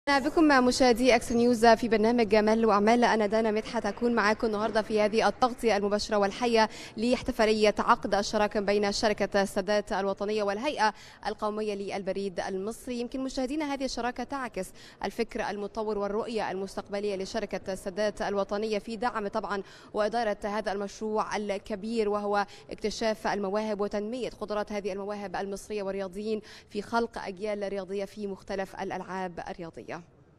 أهلا بكم مشاهدي اكس نيوز في برنامج مال واعمال انا دانا مدحت اكون معاكم النهارده في هذه التغطيه المباشره والحيه لاحتفاليه عقد الشراكه بين شركه السادات الوطنيه والهيئه القوميه للبريد المصري يمكن مشاهدينا هذه الشراكه تعكس الفكر المتطور والرؤيه المستقبليه لشركه السادات الوطنيه في دعم طبعا واداره هذا المشروع الكبير وهو اكتشاف المواهب وتنميه قدرات هذه المواهب المصريه والرياضيين في خلق اجيال رياضيه في مختلف الالعاب الرياضيه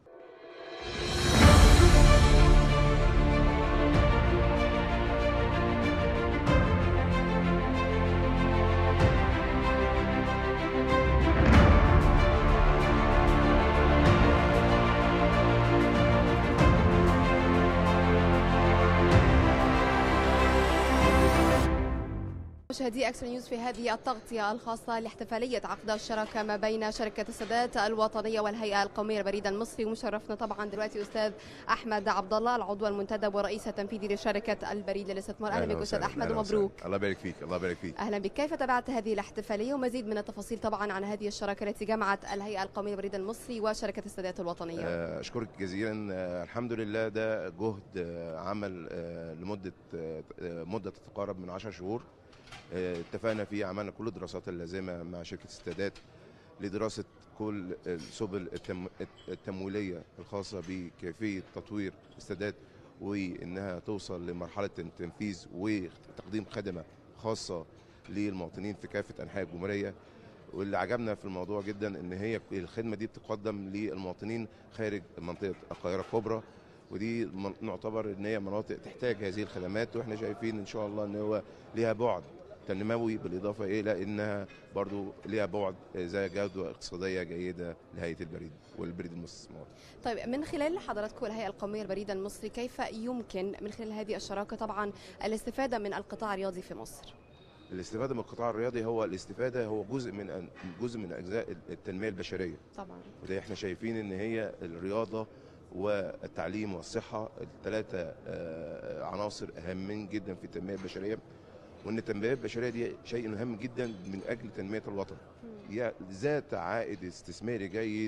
مشاهدي اكس نيوز في هذه التغطيه الخاصه لاحتفاليه عقد الشراكه ما بين شركه السادات الوطنيه والهيئه القوميه للبريد المصري ومشرفنا طبعا دلوقتي استاذ احمد عبد الله العضو المنتدب ورئيس التنفيذي لشركه البريد للاستثمار اهلا بك استاذ احمد ومبروك الله يبارك فيك الله يبارك فيك اهلا بك كيف تابعت هذه الاحتفاليه ومزيد من التفاصيل طبعا عن هذه الشراكه التي جمعت الهيئه القوميه للبريد المصري وشركه السادات الوطنيه اشكرك جزيلا الحمد لله ده جهد عمل لمده مده تتقارب من 10 شهور اتفقنا فيه عملنا كل الدراسات اللازمه مع شركه السادات لدراسه كل السبل التمويليه الخاصه بكيفيه تطوير السادات وانها توصل لمرحله التنفيذ وتقديم خدمه خاصه للمواطنين في كافه انحاء الجمهوريه واللي عجبنا في الموضوع جدا ان هي الخدمه دي بتقدم للمواطنين خارج منطقه القاهره الكبرى ودي نعتبر ان هي مناطق تحتاج هذه الخدمات واحنا شايفين ان شاء الله ان هو ليها بعد تنموي بالاضافه الى انها برضو ليها بعد زي جوده اقتصاديه جيده لهيئه البريد والبريد المستثمار. طيب من خلال حضراتكم الهيئه القوميه للبريد المصري كيف يمكن من خلال هذه الشراكه طبعا الاستفاده من القطاع الرياضي في مصر؟ الاستفاده من القطاع الرياضي هو الاستفاده هو جزء من جزء من اجزاء التنميه البشريه. طبعا. وده احنا شايفين ان هي الرياضه والتعليم والصحه الثلاثه عناصر اهمين جدا في التنميه البشريه. وان التنميه البشريه دي شيء مهم جدا من اجل تنميه الوطن هي ذات عائد استثماري جيد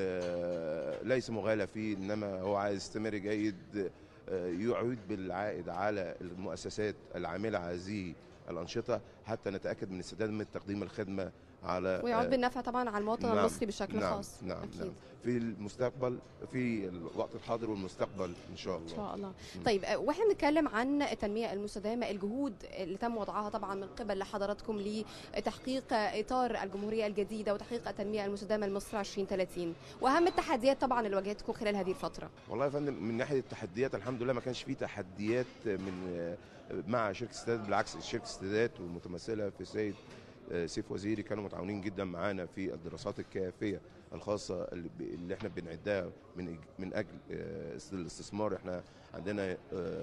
ليس مغالى فيه انما هو عائد استثماري جيد يعود بالعائد على المؤسسات العامله على هذه الانشطه حتى نتاكد من السداد من تقديم الخدمه على ويعود بالنفع طبعا على المواطن نعم المصري بشكل نعم خاص نعم أكيد. نعم في المستقبل في الوقت الحاضر والمستقبل ان شاء الله ان شاء الله طيب واحنا بنتكلم عن التنميه المستدامه الجهود اللي تم وضعها طبعا من قبل حضراتكم لتحقيق اطار الجمهوريه الجديده وتحقيق التنميه المستدامه لمصر 2030 واهم التحديات طبعا اللي واجهتكم خلال هذه الفتره والله يا فندم من ناحيه التحديات الحمد لله ما كانش في تحديات من مع شركه السادات بالعكس شركه السادات والمتمثله في السيد سيف وزيري كانوا متعاونين جدا معانا في الدراسات الكافيه الخاصه اللي احنا بنعدها من من اجل الاستثمار احنا عندنا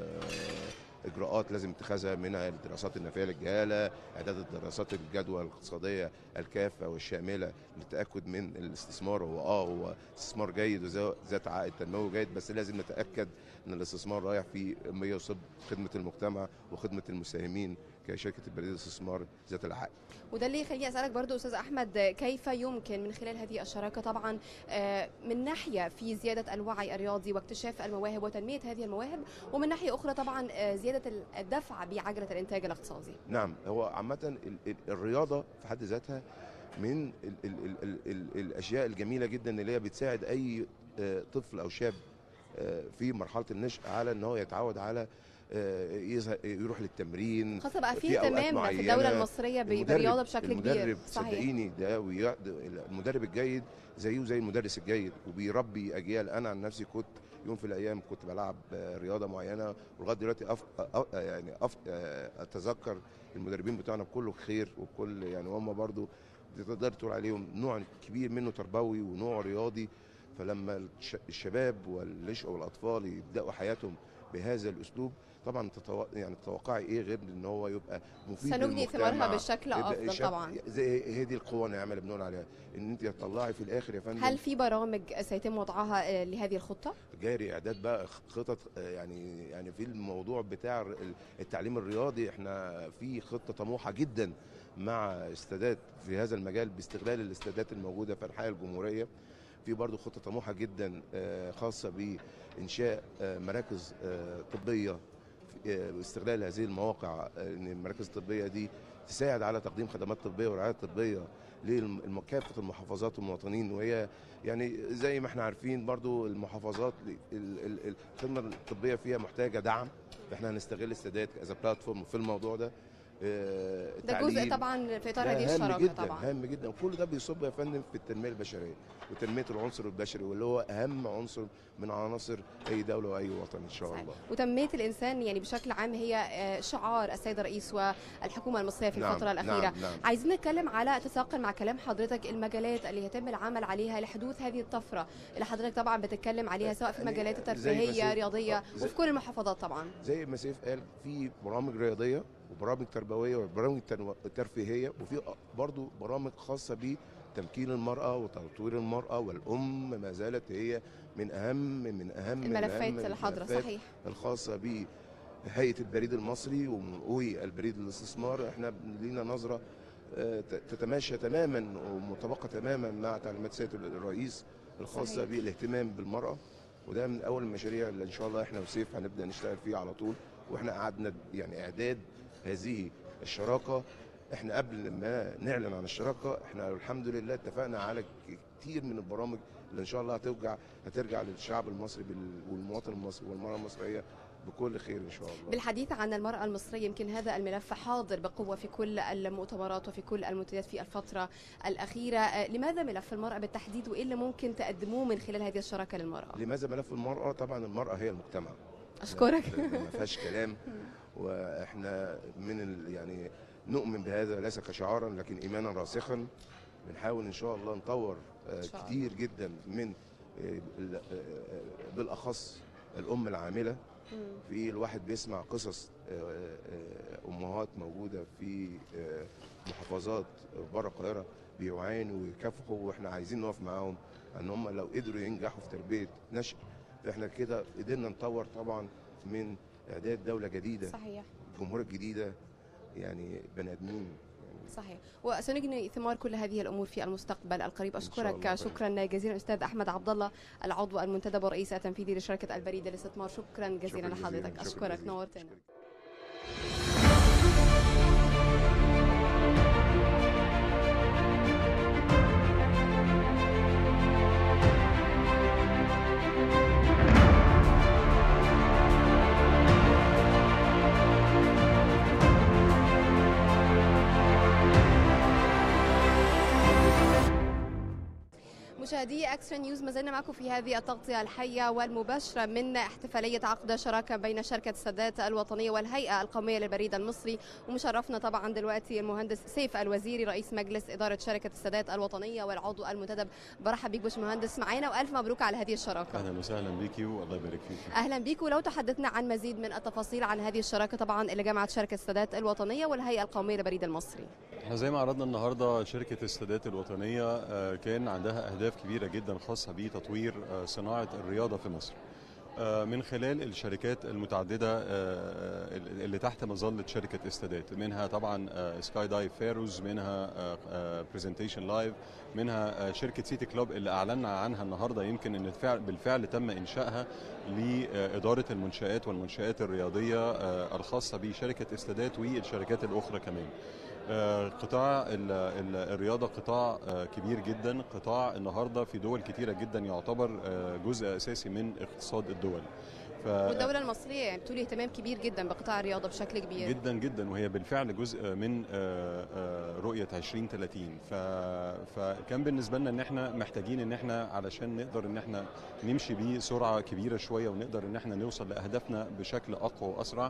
اجراءات لازم اتخاذها منها الدراسات النافيه للجهاله اعداد الدراسات الجدوى الاقتصاديه الكافه والشامله للتاكد من الاستثمار هو اه هو استثمار جيد وذات عائد تنموي جيد بس لازم نتاكد ان الاستثمار رايح في ما يصب خدمه المجتمع وخدمه المساهمين كشركه البريد الاستثمار ذات العائد. وده اللي يخليني اسالك برضو استاذ احمد كيف يمكن من خلال هذه الشراكه طبعا من ناحيه في زياده الوعي الرياضي واكتشاف المواهب وتنميه هذه المواهب ومن ناحيه اخرى طبعا زياده الدفع بعجله الانتاج الاقتصادي. نعم هو عامه الرياضه في حد ذاتها من ال ال ال ال ال الاشياء الجميله جدا اللي هي بتساعد اي طفل او شاب في مرحله النشأ على ان هو يتعود على يروح للتمرين خاصه بقى في اهتمام في الدوله المصريه بالرياضه بشكل المدرب كبير صدقيني ده المدرب الجيد زيه زي المدرس الجيد وبيربي اجيال انا عن نفسي كنت يوم في الايام كنت بلعب رياضه معينه ولغايه دلوقتي أف... أف... يعني أف... اتذكر المدربين بتوعنا بكل خير وبكل يعني هم برضو تقدر تقول عليهم نوع كبير منه تربوي ونوع رياضي فلما الشباب والنشأ والاطفال يبداوا حياتهم بهذا الاسلوب طبعا تتو... يعني تتوقعي ايه غير ان هو يبقى مفيد سنجني ثمارها بالشكل افضل طبعا زي هي دي القوه الناعمه اللي بنقول عليها ان انت تطلعي في الاخر يا فندم هل في برامج سيتم وضعها لهذه الخطه؟ جاري اعداد بقى خطط يعني يعني في الموضوع بتاع التعليم الرياضي احنا في خطه طموحه جدا مع استادات في هذا المجال باستغلال الاستادات الموجوده في انحاء الجمهوريه في برضو خطه طموحه جدا آه، خاصه بانشاء آه، مراكز آه، طبيه آه، واستغلال هذه المواقع آه، ان المراكز الطبيه دي تساعد على تقديم خدمات طبيه ورعايه طبيه لكافه المحافظات والمواطنين وهي يعني زي ما احنا عارفين برضو المحافظات ال- ال- ال- الخدمه الطبيه فيها محتاجه دعم فاحنا هنستغل السادات از بلاتفورم في الموضوع ده آه، ده جزء التعليم. طبعا في اطار ده هذه هام الشراكه جدا طبعا هام جدا وكل ده بيصب يا فندم في التنميه البشريه وتنميه العنصر البشري واللي هو اهم عنصر من عناصر اي دوله واي وطن ان شاء صحيح. الله وتنميه الانسان يعني بشكل عام هي آه، شعار السيد الرئيس والحكومه المصريه في نعم، الفتره الاخيره نعم نعم عايزين نتكلم على تساقل مع كلام حضرتك المجالات اللي يتم العمل عليها لحدوث هذه الطفره اللي حضرتك طبعا بتتكلم عليها سواء في يعني المجالات زي ما الترفيهيه سيف- رياضيه آه، زي- وفي كل المحافظات طبعا زي ما سيف قال في برامج رياضيه وبرامج تربويه وبرامج تنو- ترفيهيه وفي برضو برامج خاصه بتمكين المراه وتطوير المراه والام ما زالت هي من اهم من اهم من الملفات أهم اللي حاضره الملفات صحيح الخاصه بهيئه البريد المصري والبريد الاستثمار احنا لينا نظره آه، ت- تتماشى تماما ومطابقه تماما مع تعليمات سياده الرئيس الخاصه صحيح. بالاهتمام بالمراه وده من اول المشاريع اللي ان شاء الله احنا وسيف هنبدا نشتغل فيه على طول واحنا قعدنا يعني اعداد هذه الشراكه احنا قبل ما نعلن عن الشراكه احنا الحمد لله اتفقنا على كتير من البرامج اللي ان شاء الله هترجع هترجع للشعب المصري بال- والمواطن المصري والمراه المصريه بكل خير ان شاء الله بالحديث عن المرأة المصرية يمكن هذا الملف حاضر بقوة في كل المؤتمرات وفي كل المنتديات في الفترة الأخيرة آه، لماذا ملف المرأة بالتحديد وإيه اللي ممكن تقدموه من خلال هذه الشراكة للمرأة لماذا ملف المراه طبعا المراه هي المجتمع أشكرك ما فيهاش كلام واحنا من ال يعني نؤمن بهذا ليس كشعارا لكن ايمانا راسخا بنحاول ان شاء الله نطور آه، إن شاء الله. كتير جدا من آه، ال- آه، بالاخص الام العامله مم. في الواحد بيسمع قصص آه، آه، امهات موجوده في آه، محافظات بره القاهره بيعانوا ويكافحوا واحنا عايزين نقف معاهم ان هم لو قدروا ينجحوا في تربيه نشء فاحنا كده قدرنا نطور طبعا من اعداد دوله جديده صحيح جمهوريه جديده يعني بني ادمين يعني صحيح وسنجني ثمار كل هذه الامور في المستقبل القريب إن شاء اشكرك الله. شكرا جزيلا استاذ احمد عبد الله العضو المنتدب والرئيس التنفيذي لشركه البريد للاستثمار شكرا جزيلا شكراً لحضرتك شكراً اشكرك جزيلاً. نورتنا أشكرك. مشاهدي اكسترا نيوز ما زلنا معكم في هذه التغطيه الحيه والمباشره من احتفاليه عقد شراكه بين شركه السادات الوطنيه والهيئه القوميه للبريد المصري ومشرفنا طبعا دلوقتي المهندس سيف الوزيري رئيس مجلس اداره شركه السادات الوطنيه والعضو المنتدب برحب بيك باشمهندس معانا والف مبروك على هذه الشراكه اهلا وسهلا بيكي والله يبارك فيك اهلا بيك ولو تحدثنا عن مزيد من التفاصيل عن هذه الشراكه طبعا اللي جمعت شركه السادات الوطنيه والهيئه القوميه للبريد المصري احنا زي ما عرضنا النهارده شركه السادات الوطنيه آه، كان عندها اهداف كبيره جدا خاصه بتطوير آه، صناعه الرياضه في مصر آه، من خلال الشركات المتعدده آه، اللي تحت مظله شركه السادات منها طبعا سكاي دايف فيروز منها برزنتيشن لايف منها آه، شركه سيتي كلوب اللي اعلنا عنها النهارده يمكن ان الفعل- بالفعل تم انشائها لاداره المنشات والمنشات الرياضيه آه، الخاصه بشركه السادات والشركات الاخرى كمان آه، قطاع ال- ال- الرياضة قطاع آه، كبير جدا قطاع النهاردة في دول كتيرة جدا يعتبر آه، جزء أساسي من اقتصاد الدول ف... والدوله المصريه يعني بتولي اهتمام كبير جدا بقطاع الرياضه بشكل كبير جدا جدا وهي بالفعل جزء من آه، آه، رؤية 2030 ف... فكان بالنسبة لنا ان احنا محتاجين ان احنا علشان نقدر ان احنا نمشي بسرعة كبيرة شوية ونقدر ان احنا نوصل لأهدافنا بشكل أقوى وأسرع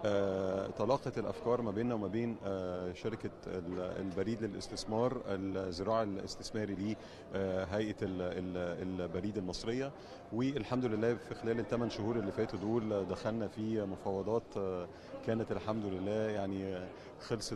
آه، تلاقت الأفكار ما بيننا وما بين آه، شركة ال- البريد للاستثمار الزراعي الاستثماري لهيئة ال- ال- البريد المصرية والحمد لله في خلال الثمان شهور اللي فاتوا دول دخلنا في مفاوضات آه، كانت الحمد لله يعني خلصت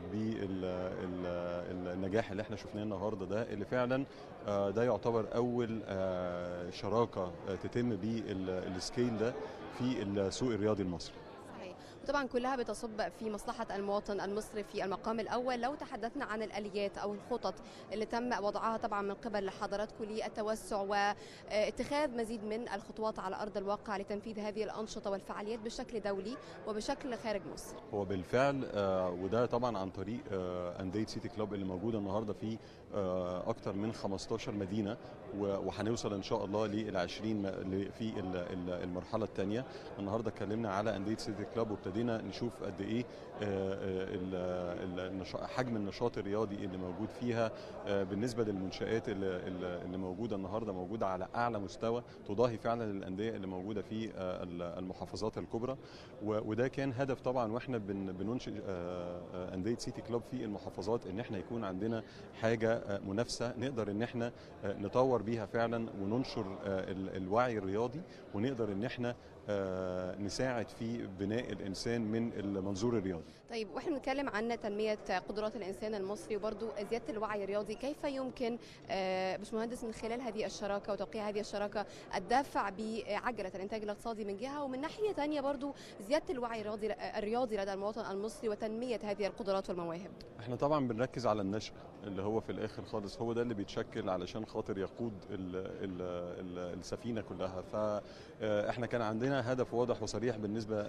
بالنجاح اللي احنا شفناه النهارده ده اللي فعلا آه، ده يعتبر اول آه، شراكه آه، تتم بالسكيل ده في السوق الرياضي المصري صحيح طبعا كلها بتصب في مصلحة المواطن المصري في المقام الأول لو تحدثنا عن الآليات أو الخطط اللي تم وضعها طبعا من قبل حضراتكم للتوسع واتخاذ مزيد من الخطوات على أرض الواقع لتنفيذ هذه الأنشطة والفعاليات بشكل دولي وبشكل خارج مصر هو بالفعل آه، وده طبعا عن طريق آه، انديه سيتي كلوب اللي موجوده النهارده في آه، اكتر من 15 مدينه و- وهنوصل ان شاء الله لل 20 م- ل- في ال- ال- المرحله الثانيه النهارده اتكلمنا على انديه سيتي كلوب وابتدينا نشوف قد ايه آه، آه، ال- ال- النشا- حجم النشاط الرياضي اللي موجود فيها آه، بالنسبه للمنشات اللي, اللي اللي موجوده النهارده موجوده على اعلى مستوى تضاهي فعلا الانديه اللي موجوده في آه، ال- المحافظات الكبرى و- وده كان هدف طبعا واحنا بن- بننشئ آه، آه، انديه سيتي كلوب في المحافظات ان احنا يكون عندنا حاجه آه، منافسه نقدر ان احنا آه، نطور بيها فعلا وننشر آه، ال- الوعي الرياضي ونقدر ان احنا آه، نساعد في بناء الانسان من المنظور الرياضي طيب واحنا بنتكلم عن تنميه قدرات الانسان المصري وبرضو زياده الوعي الرياضي كيف يمكن آه، باشمهندس من خلال هذه الشراكه وتوقيع هذه الشراكه الدافع بعجله الانتاج الاقتصادي من جهه ومن ناحيه ثانيه برضو زياده الوعي الرياضي الرياضي لدى المواطن المصري وتنميه هذه القدرات والمواهب احنا طبعا بنركز على النشأ اللي هو في الاخر خالص هو ده اللي بيتشكل علشان خاطر يقود ال ال ال السفينه كلها فاحنا كان عندنا هدف واضح وصريح بالنسبه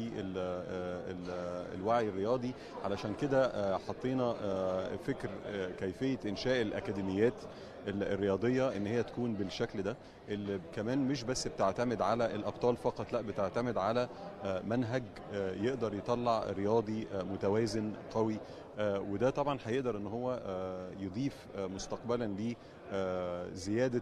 للوعي الرياضي علشان كده آه، حطينا آه، فكر آه، كيفيه انشاء الاكاديميات ال- الرياضيه ان هي تكون بالشكل ده اللي كمان مش بس بتعتمد على الابطال فقط لا بتعتمد على آه، منهج آه، يقدر يطلع رياضي آه، متوازن قوي آه، وده طبعا هيقدر ان هو آه، يضيف آه، مستقبلا لزياده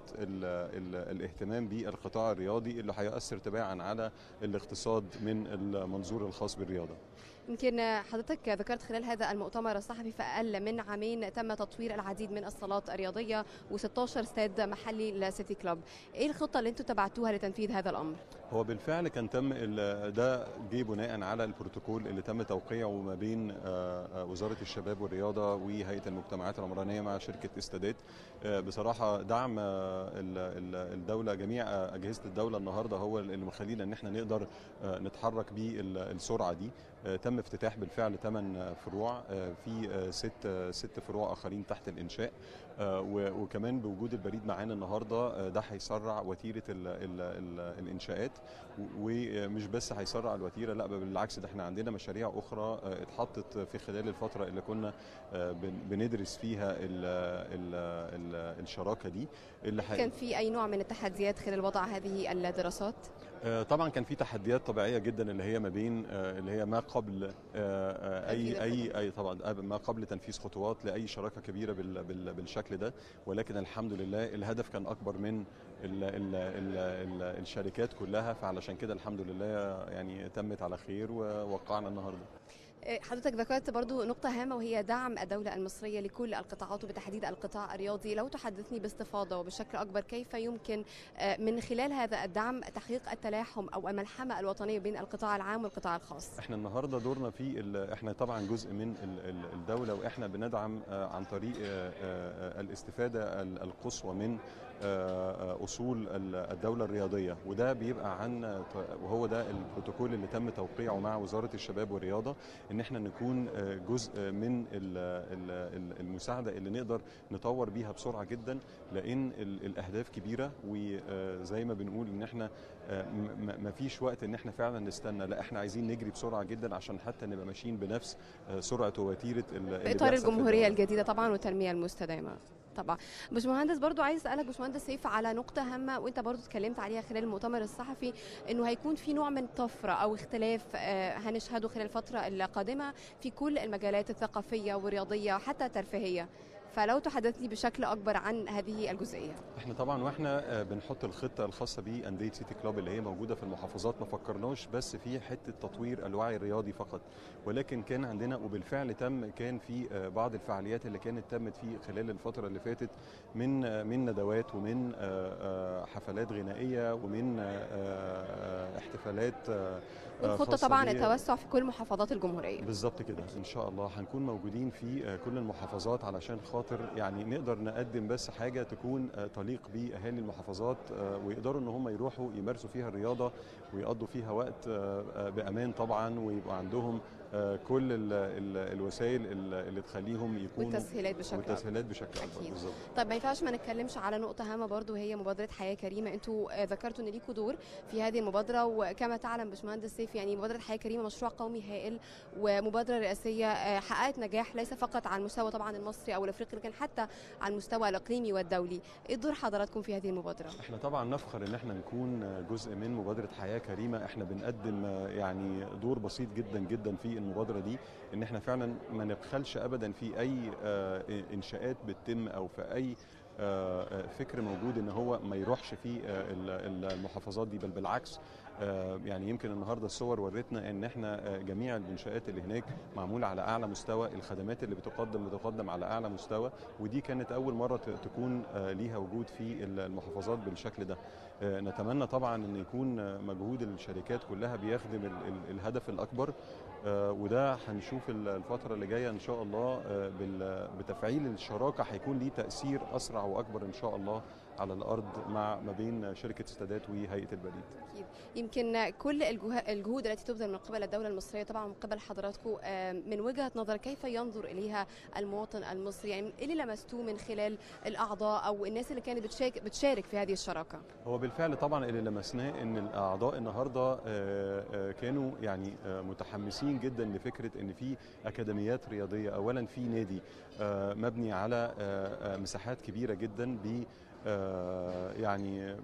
الاهتمام بالقطاع الرياضي اللي هيأثر تباعا على الاقتصاد من المنظور الخاص بالرياضه. يمكن حضرتك ذكرت خلال هذا المؤتمر الصحفي في أقل من عامين تم تطوير العديد من الصالات الرياضية و16 استاد محلي لسيتي كلوب إيه الخطة اللي أنتم تبعتوها لتنفيذ هذا الأمر؟ هو بالفعل كان تم ال- ده جه بناء على البروتوكول اللي تم توقيعه ما بين آه، آه، وزاره الشباب والرياضه وهيئه المجتمعات العمرانيه مع شركه استادات آه، بصراحه دعم آه، ال- ال- الدوله جميع آه، اجهزه الدوله النهارده هو اللي مخلينا ان احنا نقدر آه، نتحرك بالسرعه دي آه، تم افتتاح بالفعل ثمان فروع آه، في آه، ست آه، ست فروع اخرين تحت الانشاء آه، و- وكمان بوجود البريد معانا النهارده آه، ده هيسرع وتيره ال ال ال الانشاءات و- ومش بس هيسرع الوتيره لا بل بالعكس ده احنا عندنا مشاريع اخرى آه، اتحطت في خلال الفتره اللي كنا آه، بن- بندرس فيها ال ال ال الشراكه دي اللي هي- كان في أي نوع من التحديات خلال وضع هذه الدراسات؟ آه، طبعا كان في تحديات طبيعيه جدا اللي هي ما بين آه، اللي هي ما قبل آه، آه، تنفيذ اي اي الخطوات. اي طبعا آه، ما قبل تنفيذ خطوات لاي شراكه كبيره بال- بال- بالشكل ده ولكن الحمد لله الهدف كان اكبر من ال ال ال ال الشركات كلها فعلشان كده الحمد لله يعني تمت على خير ووقعنا النهارده إيه، حضرتك ذكرت برضو نقطة هامة وهي دعم الدولة المصرية لكل القطاعات وبتحديد القطاع الرياضي لو تحدثني باستفاضة وبشكل أكبر كيف يمكن آه، من خلال هذا الدعم تحقيق التلاحم أو الملحمة الوطنية بين القطاع العام والقطاع الخاص احنا النهارده دورنا في ال- احنا طبعا جزء من ال- ال- الدوله واحنا بندعم آه، عن طريق آه، آه، الاستفاده ال- القصوى من آه، آه، اصول ال- الدوله الرياضيه وده بيبقى عن آه، ط- وهو ده البروتوكول اللي تم توقيعه مع وزاره الشباب والرياضه ان احنا نكون آه، جزء من ال- ال- ال- المساعده اللي نقدر نطور بيها بسرعه جدا لان ال- الاهداف كبيره وزي ما بنقول ان احنا ما فيش وقت ان احنا فعلا نستنى لا احنا عايزين نجري بسرعه جدا عشان حتى نبقى ماشيين بنفس آه، سرعه ووتيره ال- اللي في إطار بيحصل في الجمهورية الدولة. الجديدة طبعا والتنمية المستدامة طبعا باشمهندس برضو عايز اسالك باشمهندس سيف على نقطه هامه وانت برضو اتكلمت عليها خلال المؤتمر الصحفي انه هيكون في نوع من طفره او اختلاف آه، هنشهده خلال الفتره القادمه في كل المجالات الثقافيه والرياضيه وحتى الترفيهيه فلو تحدثني بشكل اكبر عن هذه الجزئيه احنا طبعا واحنا آه، بنحط الخطه الخاصه بانديه سيتي كلوب اللي هي موجوده في المحافظات ما فكرناش بس في حته تطوير الوعي الرياضي فقط ولكن كان عندنا وبالفعل تم كان في آه، بعض الفعاليات اللي كانت تمت في خلال الفتره اللي فاتت من آه، من ندوات ومن آه، آه، حفلات غنائيه ومن آه، آه، احتفالات آه، آه، والخطه خاصة طبعا بي- التوسع في كل محافظات الجمهوريه بالظبط كده ان شاء الله هنكون موجودين في آه، كل المحافظات علشان خاطر خاطر يعني نقدر نقدم بس حاجه تكون آه، تليق باهالي المحافظات آه، ويقدروا ان هم يروحوا يمارسوا فيها الرياضه ويقضوا فيها وقت آه، آه، بامان طبعا ويبقى عندهم آه، كل ال ال الوسائل ال- اللي تخليهم يكونوا والتسهيلات بشكل أكبر. والتسهيلات بشكل اكبر أكيد. بالظبط طيب ما ينفعش ما نتكلمش على نقطة هامة برضو وهي مبادرة حياة كريمة انتوا آه، ذكرتوا ان ليكوا دور في هذه المبادرة وكما تعلم باشمهندس سيف يعني مبادرة حياة كريمة مشروع قومي هائل ومبادرة رئاسية آه، حققت نجاح ليس فقط على المستوى طبعا المصري او الافريقي لكن حتى على المستوى الاقليمي والدولي ايه دور حضراتكم في هذه المبادرة احنا طبعا نفخر ان احنا نكون جزء من مبادره حياه كريمه احنا بنقدم آه، يعني دور بسيط جدا جدا في المبادره دي ان احنا فعلا ما نبخلش ابدا في اي آه، انشاءات بتتم او في اي آه، آه، فكر موجود ان هو ما يروحش في آه، ال- ال- المحافظات دي بل بالعكس آه، يعني يمكن النهارده الصور ورتنا ان احنا آه، جميع المنشات اللي هناك معموله على اعلى مستوى الخدمات اللي بتقدم بتقدم على اعلى مستوى ودي كانت اول مره ت- تكون آه، ليها وجود في المحافظات بالشكل ده آه، نتمنى طبعا ان يكون آه، مجهود الشركات كلها بيخدم ال- ال- الهدف الاكبر آه، وده هنشوف ال- الفتره اللي جايه ان شاء الله آه، بال- بتفعيل الشراكه هيكون ليه تاثير اسرع واكبر ان شاء الله على الارض مع ما بين شركه السادات وهيئه البريد أكيد. يمكن كل الجه- الجهود التي تبذل من قبل الدولة المصرية طبعا من قبل حضراتكم آه، من وجهة نظر كيف ينظر إليها المواطن المصري يعني إيه اللي لمستوه من خلال الأعضاء أو الناس اللي كانت بتشارك, بتشارك في هذه الشراكة هو بالفعل طبعا اللي لمسناه ان الاعضاء النهارده آه، آه، كانوا يعني آه، متحمسين جدا لفكره ان في اكاديميات رياضيه اولا في نادي آه، مبني على آه، آه، مساحات كبيره جدا ب آه، يعني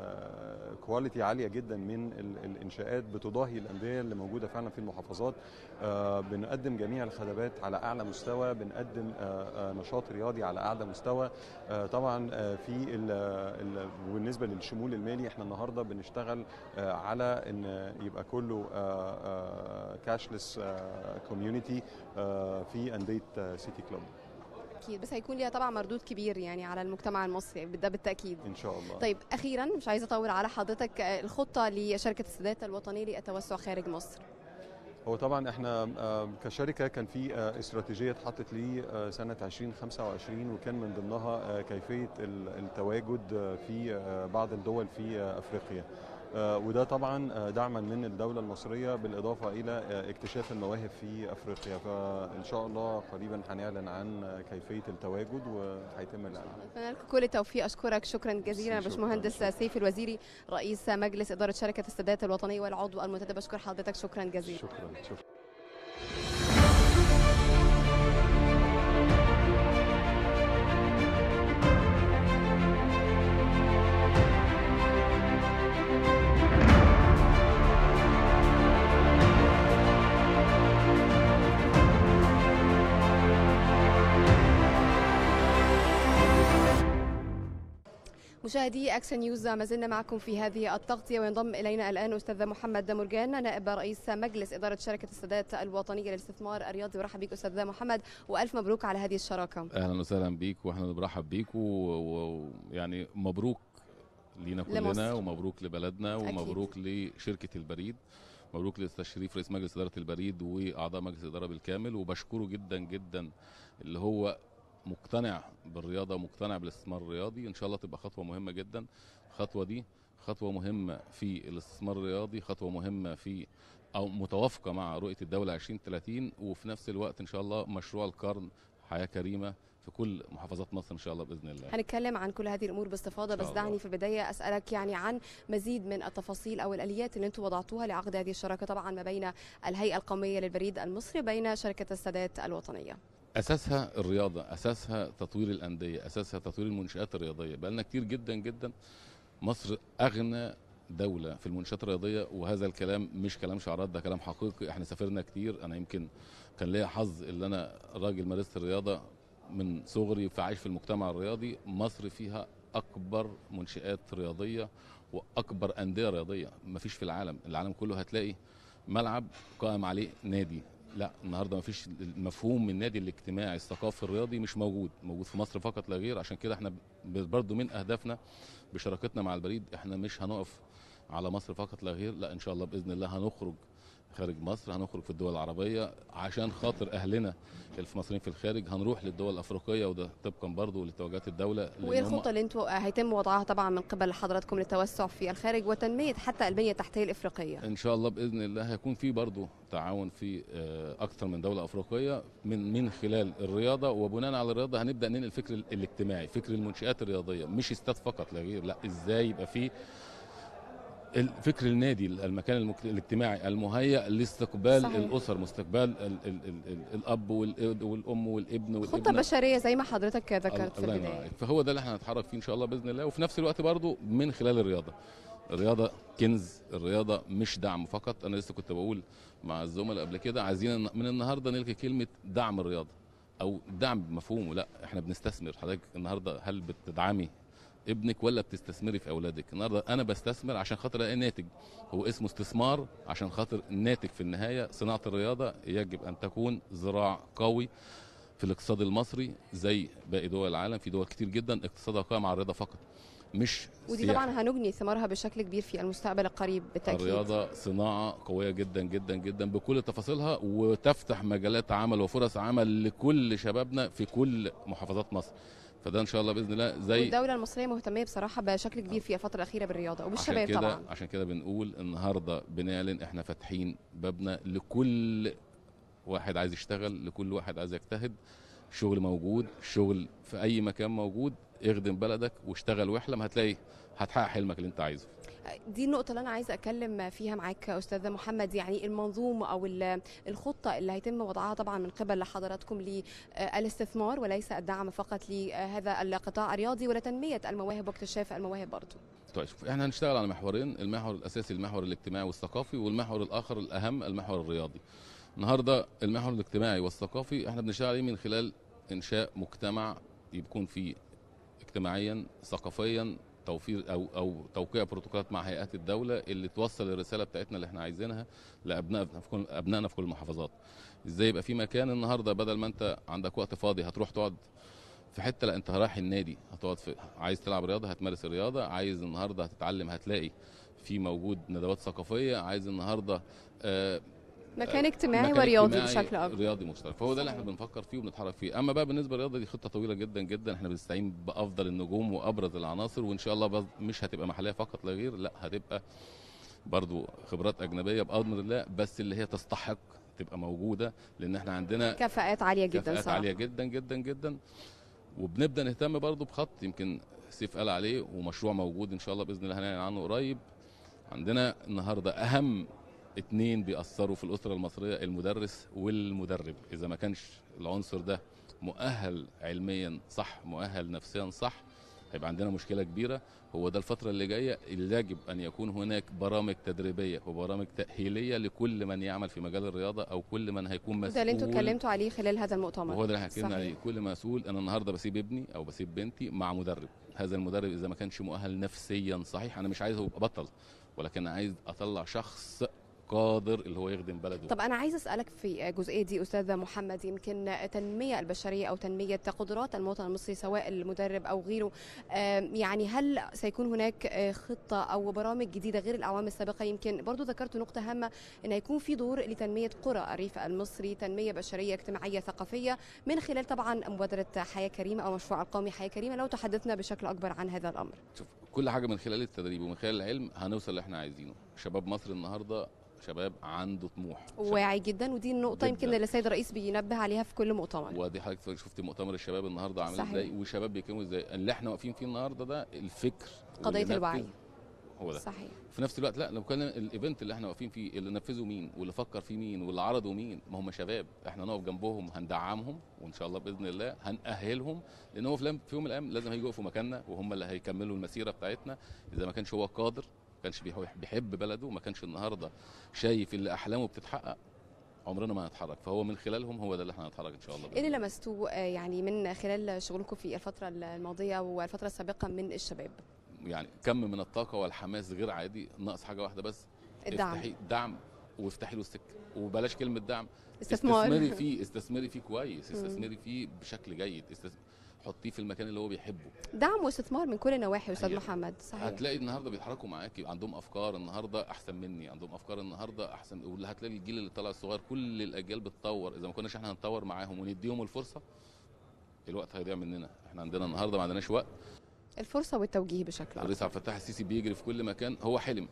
كواليتي عاليه جدا من ال- الانشاءات بتضاهي الانديه اللي موجوده فعلا في المحافظات آه، بنقدم جميع الخدمات على اعلى مستوى بنقدم آه، آه، نشاط رياضي على اعلى مستوى آه، طبعا آه، في ال- ال- بالنسبه للشمول المالي احنا النهارده بنشتغل آه، على ان يبقى كله كاشلس كوميونتي في انديه سيتي كلوب أكيد بس هيكون ليها طبعا مردود كبير يعني على المجتمع المصري ده بالتأكيد ان شاء الله طيب أخيرا مش عايزة أطول على حضرتك آه، الخطة لشركة السادات الوطنية للتوسع خارج مصر هو طبعا احنا آه، كشركه كان في آه، استراتيجيه اتحطت لي آه، سنه 2025 وكان من ضمنها آه، كيفيه ال- التواجد آه، في آه، بعض الدول في آه، افريقيا آه، وده طبعا آه، دعما من الدوله المصريه بالاضافه الى آه، اكتشاف المواهب في افريقيا فان شاء الله قريبا هنعلن عن آه، كيفيه التواجد وهيتم الاعلان أتمنى لكم كل التوفيق أشكرك شكرا جزيلا شكراً. باشمهندس سيف الوزيري رئيس مجلس إدارة شركة السادات الوطنية والعضو المنتدب بشكر حضرتك شكرا جزيلا شكرا شكرا مشاهدي اكشن نيوز ما زلنا معكم في هذه التغطيه وينضم الينا الان استاذ محمد مرجان نائب رئيس مجلس اداره شركه السادات الوطنيه للاستثمار الرياضي ورحب بك استاذ محمد والف مبروك على هذه الشراكه اهلا وسهلا بيك واحنا بنرحب بيك ويعني مبروك لينا كلنا لمصر. ومبروك لبلدنا أكيد. ومبروك لشركه البريد مبروك لتشريف رئيس مجلس اداره البريد واعضاء مجلس الاداره بالكامل وبشكره جدا جدا اللي هو مقتنع بالرياضه ومقتنع بالاستثمار الرياضي ان شاء الله تبقى خطوه مهمه جدا الخطوه دي خطوه مهمه في الاستثمار الرياضي خطوه مهمه في او متوافقه مع رؤيه الدوله 2030 وفي نفس الوقت ان شاء الله مشروع القرن حياه كريمه في كل محافظات مصر ان شاء الله باذن الله هنتكلم عن كل هذه الامور باستفاضه إن بس شاء الله. دعني في البدايه اسالك يعني عن مزيد من التفاصيل او الاليات اللي انتم وضعتوها لعقد هذه الشراكه طبعا ما بين الهيئه القوميه للبريد المصري بين شركه السادات الوطنيه اساسها الرياضه اساسها تطوير الانديه اساسها تطوير المنشات الرياضيه بقالنا كتير جدا جدا مصر اغنى دوله في المنشات الرياضيه وهذا الكلام مش كلام شعارات ده كلام حقيقي احنا سافرنا كتير انا يمكن كان ليا حظ ان انا راجل مارست الرياضه من صغري فعايش في المجتمع الرياضي مصر فيها اكبر منشات رياضيه واكبر انديه رياضيه مفيش في العالم العالم كله هتلاقي ملعب قائم عليه نادي لا النهارده مفيش المفهوم من النادي الاجتماعي الثقافي الرياضي مش موجود موجود في مصر فقط لا غير عشان كده احنا ب- برضو من اهدافنا بشراكتنا مع البريد احنا مش هنقف على مصر فقط لا غير لا ان شاء الله باذن الله هنخرج خارج مصر هنخرج في الدول العربيه عشان خاطر اهلنا اللي في مصريين في الخارج هنروح للدول الافريقيه وده طبقا برضه لتوجيهات الدوله لأن وايه هم- الخطه اللي انتوا هيتم وضعها طبعا من قبل حضراتكم للتوسع في الخارج وتنميه حتى البنيه التحتيه الافريقيه ان شاء الله باذن الله هيكون في برضه تعاون في آه، اكثر من دوله افريقيه من من خلال الرياضه وبناء على الرياضه هنبدا ننقل الفكر ال- الاجتماعي فكر المنشات الرياضيه مش استاد فقط لا غير لا ازاي يبقى في ال- فكر النادي المكان المك- الاجتماعي المهيأ لاستقبال صحيح. الاسر مستقبل ال ال ال ال الاب والابن والام والابن والابنه خطه بشريه زي ما حضرتك ذكرت في الله ينور البدايه عليك. فهو ده اللي احنا هنتحرك فيه ان شاء الله باذن الله وفي نفس الوقت برضو من خلال الرياضه الرياضه كنز الرياضه مش دعم فقط انا لسه كنت بقول مع الزملاء قبل كده عايزين من النهارده نلغي كلمه دعم الرياضه او دعم بمفهومه لا احنا بنستثمر حضرتك النهارده هل بتدعمي ابنك ولا بتستثمري في اولادك النهارده انا بستثمر عشان خاطر الاقي ناتج هو اسمه استثمار عشان خاطر الناتج في النهايه صناعه الرياضه يجب ان تكون ذراع قوي في الاقتصاد المصري زي باقي دول العالم في دول كتير جدا اقتصادها قائم على الرياضه فقط مش ودي سياحة. طبعا هنجني ثمارها بشكل كبير في المستقبل القريب بالتاكيد الرياضه صناعه قويه جدا جدا جدا بكل تفاصيلها وتفتح مجالات عمل وفرص عمل لكل شبابنا في كل محافظات مصر فده ان شاء الله باذن الله زي والدولة المصرية مهتمية بصراحة بشكل كبير في الفترة الأخيرة بالرياضة عشان وبالشباب كده طبعا عشان كده بنقول النهارده بنعلن احنا فاتحين بابنا لكل واحد عايز يشتغل لكل واحد عايز يجتهد شغل موجود شغل في اي مكان موجود اخدم بلدك واشتغل واحلم هتلاقي هتحقق حلمك اللي انت عايزه دي النقطة اللي أنا عايزة أتكلم فيها معاك أستاذ محمد يعني المنظومة أو ال- الخطة اللي هيتم وضعها طبعا من قبل حضراتكم للاستثمار وليس الدعم فقط لهذا القطاع الرياضي ولتنمية المواهب واكتشاف المواهب برضه طيب شوف احنا هنشتغل على محورين المحور الاساسي المحور الاجتماعي والثقافي والمحور الاخر الاهم المحور الرياضي النهارده المحور الاجتماعي والثقافي احنا بنشتغل عليه من خلال انشاء مجتمع يكون فيه اجتماعيا ثقافيا توفير او او توقيع بروتوكولات مع هيئات الدوله اللي توصل الرساله بتاعتنا اللي احنا عايزينها لابنائنا في كل ابنائنا في كل المحافظات ازاي يبقى في مكان النهارده بدل ما انت عندك وقت فاضي هتروح تقعد في حته لا انت رايح النادي هتقعد في عايز تلعب رياضه هتمارس الرياضه عايز النهارده هتتعلم هتلاقي في موجود ندوات ثقافيه عايز النهارده آه مكان اجتماعي مكان ورياضي اجتماعي بشكل أكبر رياضي مشترك فهو ده اللي احنا بنفكر فيه وبنتحرك فيه اما بقى بالنسبه للرياضه دي خطه طويله جدا جدا احنا بنستعين بافضل النجوم وابرز العناصر وان شاء الله بز- مش هتبقى محليه فقط لا غير لا هتبقى برضو خبرات اجنبيه بامر الله بس اللي هي تستحق تبقى موجوده لان احنا عندنا كفاءات عالية جدا كفاءات صح عاليه جدا جدا جدا وبنبدا نهتم برضو بخط يمكن سيف قال عليه ومشروع موجود ان شاء الله باذن الله هنعلن عنه قريب عندنا النهارده اهم اتنين بيأثروا في الأسرة المصرية المدرس والمدرب إذا ما كانش العنصر ده مؤهل علميا صح مؤهل نفسيا صح هيبقى عندنا مشكلة كبيرة هو ده الفترة اللي جاية اللي يجب أن يكون هناك برامج تدريبية وبرامج تأهيلية لكل من يعمل في مجال الرياضة أو كل من هيكون مسؤول ده اللي انتوا اتكلمتوا عليه خلال هذا المؤتمر وهو ده اللي احنا اتكلمنا صحيح. عليه كل مسؤول انا النهارده بسيب ابني او بسيب بنتي مع مدرب هذا المدرب اذا ما كانش مؤهل نفسيا صحيح انا مش عايزه يبقى بطل ولكن عايز اطلع شخص قادر اللي هو يخدم بلده طب أنا عايز أسألك في الجزئية دي أستاذ محمد يمكن التنمية البشرية أو تنمية قدرات المواطن المصري سواء المدرب أو غيره آم، يعني هل سيكون هناك آه، خطة أو برامج جديدة غير الأعوام السابقة يمكن برضو ذكرت نقطة هامة أن يكون في دور لتنمية قرى الريف المصري تنمية بشرية اجتماعية ثقافية من خلال طبعا مبادرة حياة كريمة أو مشروع القومي حياة كريمة لو تحدثنا بشكل أكبر عن هذا الأمر شوف كل حاجه من خلال التدريب ومن خلال العلم هنوصل اللي احنا عايزينه شباب مصر النهارده شباب عنده طموح شباب واعي جدا ودي النقطة يمكن جداً. اللي السيد الرئيس بينبه عليها في كل مؤتمر ودي حضرتك شفت مؤتمر الشباب النهارده عامل صحيح. ازاي وشباب بيتكلموا ازاي اللي احنا واقفين فيه النهارده ده الفكر قضية واللي نفذ الوعي. هو ده صحيح في نفس الوقت لا لو كان الايفنت اللي احنا واقفين فيه اللي نفذه مين واللي فكر فيه مين واللي عرضه مين ما هم شباب احنا نقف جنبهم هندعمهم وان شاء الله باذن الله هنأهلهم لان هو في الأيام- في يوم من الايام لازم هيجوا يقفوا مكاننا وهم اللي هيكملوا المسيره بتاعتنا اذا ما كانش هو قادر ما كانش بيحب- بيحب بلده ما كانش النهارده شايف اللي احلامه بتتحقق عمرنا ما هنتحرك فهو من خلالهم هو ده اللي احنا هنتحرك ان شاء الله ايه بإذن اللي لمستوه آه، يعني من خلال شغلكم في الفترة الماضية والفترة السابقة من الشباب يعني كم من الطاقه والحماس غير عادي ناقص حاجه واحده بس الدعم افتحي دعم وافتحي له السكه وبلاش كلمه دعم استثمار استثمري فيه استثمري فيه كويس مم. استثمري فيه بشكل جيد استث... حطيه في المكان اللي هو بيحبه دعم واستثمار من كل النواحي استاذ هي- محمد صحيح هتلاقي النهارده بيتحركوا معاكي عندهم افكار النهارده احسن مني عندهم افكار النهارده احسن واللي هتلاقي الجيل اللي طالع الصغير كل الاجيال بتطور اذا ما كناش احنا هنطور معاهم ونديهم الفرصه الوقت هيضيع مننا احنا عندنا النهارده ما عندناش وقت الفرصه والتوجيه بشكل اكبر الرئيس عبد الفتاح السيسي بيجري في كل مكان هو حلم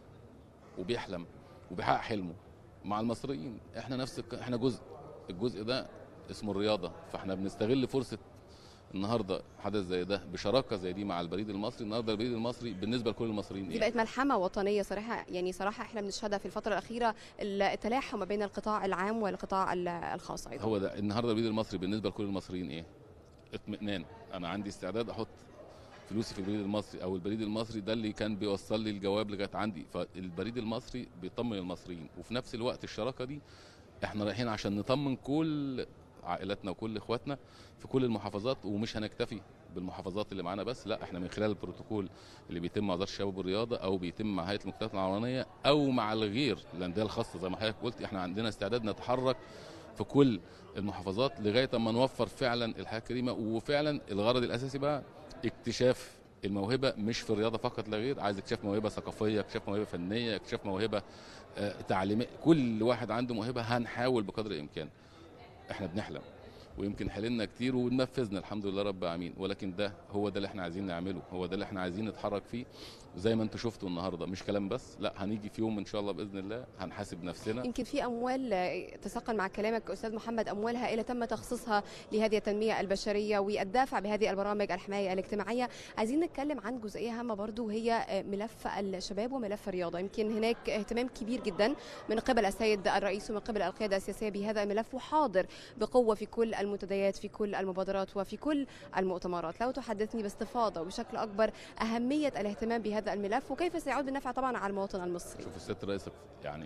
وبيحلم وبيحقق حلمه مع المصريين احنا نفس الك- احنا جزء الجزء ده اسمه الرياضه فاحنا بنستغل فرصه النهارده حدث زي ده بشراكه زي دي مع البريد المصري النهارده البريد المصري بالنسبه لكل المصريين دي ايه بقت ملحمه وطنيه صراحه يعني صراحه احنا بنشهدها في الفتره الاخيره التلاحم ما بين القطاع العام والقطاع ال- الخاص ايضا هو ده النهارده البريد المصري بالنسبه لكل المصريين ايه اطمئنان انا عندي استعداد احط فلوسي في البريد المصري او البريد المصري ده اللي كان بيوصل لي الجواب لغايه عندي فالبريد المصري بيطمن المصريين وفي نفس الوقت الشراكه دي احنا رايحين عشان نطمن كل عائلاتنا وكل اخواتنا في كل المحافظات ومش هنكتفي بالمحافظات اللي معانا بس لا احنا من خلال البروتوكول اللي بيتم مع وزاره الشباب والرياضه او بيتم مع هيئه المجتمعات العمرانيه او مع الغير الانديه الخاصه زي ما حضرتك قلت احنا عندنا استعداد نتحرك في كل المحافظات لغايه اما نوفر فعلا الحياه الكريمه وفعلا الغرض الاساسي بقى اكتشاف الموهبه مش في الرياضه فقط لا غير عايز اكتشاف موهبه ثقافيه اكتشاف موهبه فنيه اكتشاف موهبه آه، تعليميه كل واحد عنده موهبه هنحاول بقدر الامكان احنا بنحلم ويمكن حلمنا كتير ونفذنا الحمد لله رب العالمين ولكن ده هو ده اللي احنا عايزين نعمله هو ده اللي احنا عايزين نتحرك فيه زي ما انتم شفتوا النهارده مش كلام بس لا هنيجي في يوم ان شاء الله باذن الله هنحاسب نفسنا يمكن في اموال آه، تثقل مع كلامك استاذ محمد اموال هائله تم تخصيصها لهذه التنميه البشريه والدافع بهذه البرامج الحمايه الاجتماعيه عايزين نتكلم عن جزئيه هامه برضو وهي آه، ملف الشباب وملف الرياضه يمكن هناك اهتمام كبير جدا من قبل السيد الرئيس ومن قبل القياده السياسيه بهذا الملف وحاضر بقوه في كل المنتديات في كل المبادرات وفي كل المؤتمرات لو تحدثني باستفاضه وبشكل اكبر اهميه الاهتمام بهذا الملف وكيف سيعود بالنفع طبعا على المواطن المصري شوف الست الرئيس يعني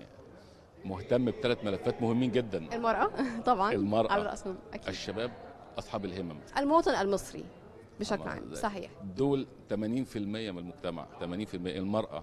مهتم بثلاث ملفات مهمين جدا المرأة طبعا المرأة. على رأسهم أكيد الشباب اصحاب الهمم المواطن المصري بشكل طبعاً. عام صحيح دول 80% من المجتمع 80% المرأة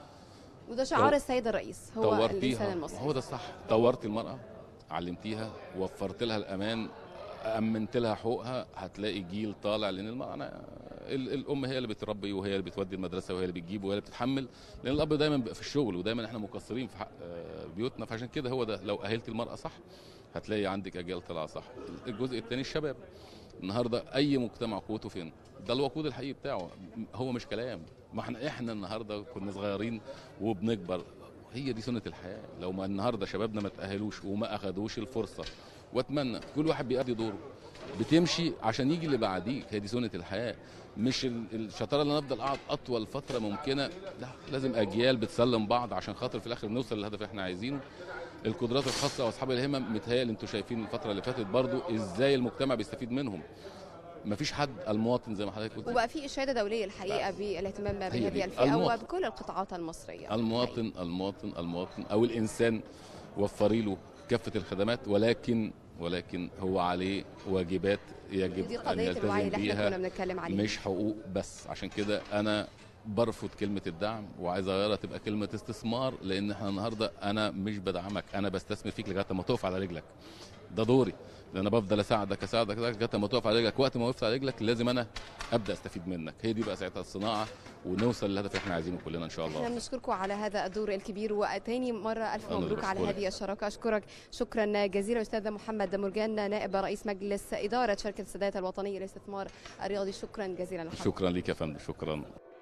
وده شعار طو- السيد الرئيس هو الإنسان طورتيها المصري هو ده الصح طورت المرأة علمتيها وفرت لها الأمان أمنت لها حقوقها هتلاقي جيل طالع لأن المرأة أنا ال- الأم هي اللي بتربي وهي اللي بتودي المدرسة وهي اللي بتجيب وهي اللي بتتحمل لأن الأب دايما بيبقى في الشغل ودايما احنا مقصرين في حق آه، بيوتنا فعشان كده هو ده لو أهلت المرأة صح هتلاقي عندك أجيال طالعة صح الجزء الثاني الشباب النهارده اي مجتمع قوته فين ده الوقود الحقيقي بتاعه هو مش كلام ما احنا احنا النهارده كنا صغيرين وبنكبر هي دي سنه الحياه لو ما النهارده شبابنا ما تاهلوش وما اخدوش الفرصه واتمنى كل واحد بيأدي دوره بتمشي عشان يجي اللي بعديك هي دي سنه الحياه مش ال- الشطاره اللي انا افضل اقعد اطول فتره ممكنه لا لازم اجيال بتسلم بعض عشان خاطر في الاخر نوصل للهدف اللي احنا عايزينه القدرات الخاصه واصحاب الهمم متهيألي انتوا شايفين الفتره اللي فاتت برضو ازاي المجتمع بيستفيد منهم مفيش حد المواطن زي ما حضرتك قلت وبقى في إشادة دولية الحقيقة بالاهتمام دي. بهذه الفئة المواطن. وبكل القطاعات المصرية المواطن المواطن المواطن او الانسان وفري له كافه الخدمات ولكن ولكن هو عليه واجبات يجب دي ان قضية الوعي يلتزم اللي احنا كنا بيها بنتكلم عليها مش حقوق بس عشان كده انا برفض كلمة الدعم وعايز اغيرها تبقى كلمة استثمار لان احنا النهارده انا مش بدعمك انا بستثمر فيك لغاية ما تقف على رجلك ده دوري لان انا بفضل اساعدك اساعدك أساعدك لغايه ما تقف على رجلك وقت ما وقفت على رجلك لازم انا ابدا استفيد منك هي دي بقى ساعتها الصناعه ونوصل للهدف اللي احنا عايزينه كلنا ان شاء احنا الله بنشكركم على هذا الدور الكبير وتاني مرة ألف أنا مبروك على بشكرك. هذه الشراكة أشكرك شكرا جزيلا أستاذ محمد مرجان نائب رئيس مجلس إدارة شركة السادات الوطنية للاستثمار الرياضي شكرا جزيلا لحضرتك شكرا ليك يا فندم شكرا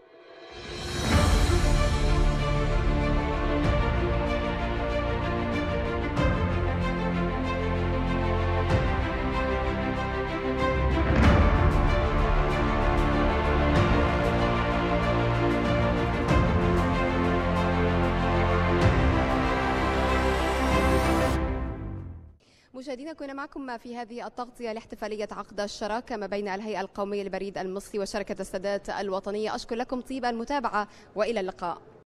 مشاهدينا كنا معكم في هذه التغطية لاحتفالية عقد الشراكة ما بين الهيئة القومية للبريد المصري وشركة السادات الوطنية أشكر لكم طيب المتابعة وإلى اللقاء